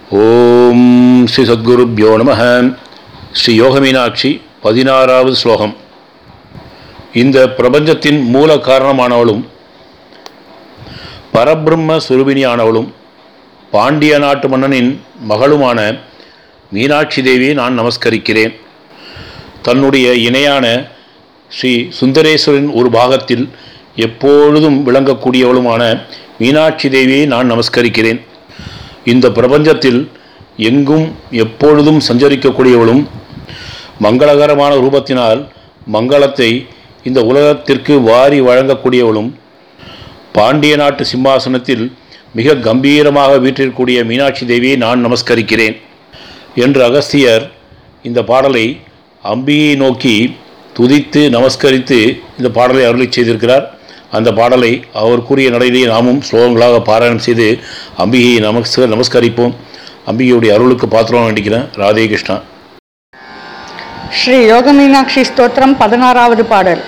ஓம் ஸ்ரீ சத்குருப்யோ நம ஸ்ரீ யோகமீனாட்சி பதினாறாவது ஸ்லோகம் இந்த பிரபஞ்சத்தின் மூல காரணமானவளும் பரபிரம்ம சுரூபிணியானவளும் பாண்டிய நாட்டு மன்னனின் மகளுமான மீனாட்சி தேவியை நான் நமஸ்கரிக்கிறேன் தன்னுடைய இணையான ஸ்ரீ சுந்தரேஸ்வரின் ஒரு பாகத்தில் எப்பொழுதும் விளங்கக்கூடியவளுமான மீனாட்சி தேவியை நான் நமஸ்கரிக்கிறேன் இந்த பிரபஞ்சத்தில் எங்கும் எப்பொழுதும் சஞ்சரிக்கக்கூடியவளும் மங்களகரமான ரூபத்தினால் மங்களத்தை இந்த உலகத்திற்கு வாரி வழங்கக்கூடியவளும் பாண்டிய நாட்டு சிம்மாசனத்தில் மிக கம்பீரமாக வீற்றிருக்கக்கூடிய மீனாட்சி தேவியை நான் நமஸ்கரிக்கிறேன் என்று அகஸ்தியர் இந்த பாடலை அம்பியை நோக்கி துதித்து நமஸ்கரித்து இந்த பாடலை அருளி செய்திருக்கிறார் அந்த பாடலை அவர் கூறிய நடையிலேயே நாமும் ஸ்லோகங்களாக பாராயணம் செய்து அம்பிகையை நமஸ் நமஸ்கரிப்போம் அம்பிகையுடைய அருளுக்கு பாத்திரம் வேண்டிக்கிறேன் ராதே கிருஷ்ணா ஸ்ரீ யோகமீனாட்சி ஸ்தோத்திரம் பதினாறாவது பாடல்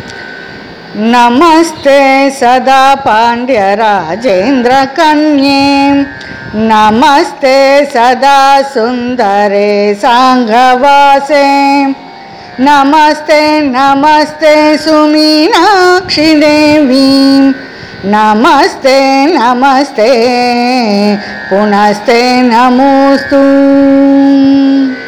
நமஸ்தே சதா பாண்டிய ராஜேந்திர கன்யே நமஸ்தே சதா சுந்தரே சாங்கவாசே நமஸ்தே நமஸ்தே சுமீனாட்சி தேவி நமஸ்தே நமஸ்தே புனஸ்தே நமோஸ்து